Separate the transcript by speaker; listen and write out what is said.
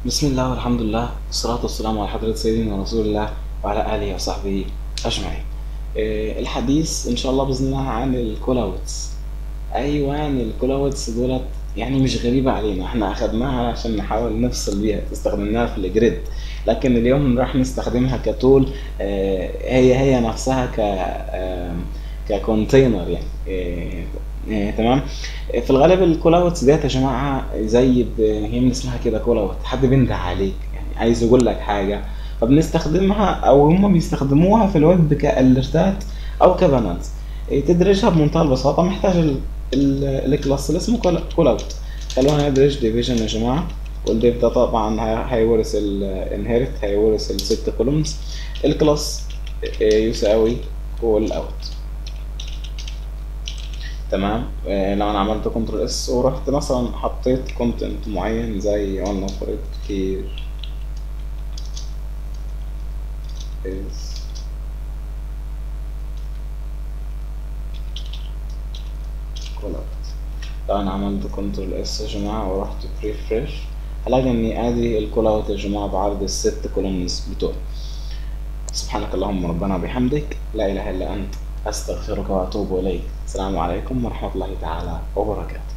Speaker 1: بسم الله والحمد لله والصلاة والسلام على حضرة سيدنا رسول الله وعلى آله وصحبه أجمعين. آه، الحديث إن شاء الله بإذن الله عن الكولاوتس. أيوة الكولاوتس دولت يعني مش غريبة علينا، إحنا أخدناها عشان نحاول نفصل بيها، استخدمناها في الجريد، لكن اليوم راح نستخدمها كتول آه، هي هي نفسها ك آه، ككونتينر يعني آه، آه، تمام في الغالب الكولاوتس ديت يا جماعه زي ب- هي من اسمها كده كولاوت حد بينده عليك يعني عايز يقول لك حاجه فبنستخدمها او هم بيستخدموها في الويب كالرتات او كبانلز إيه، تدرجها بمنتهى البساطه محتاج ال- ال- الكلاس اللي اسمه كول- كولاوت خلونا ندرج ديفيجن يا جماعه والديف ده طبعا هي- هيورث الانهيرت هيورث الست كولومز الكلاس إيه، يساوي كول اوت تمام آه، لو انا عملت كنترول اس ورحت مثلا حطيت كونتنت معين زي قلنا فريد كير is collect لو انا عملت كنترول اس يا جماعه ورحت ريفرش هلاقي اني ادي الكول اوت يا جماعه بعرض الست كولومز بتوعي سبحانك اللهم ربنا وبحمدك لا اله الا انت استغفرك واتوب اليك السلام عليكم ورحمه الله تعالى وبركاته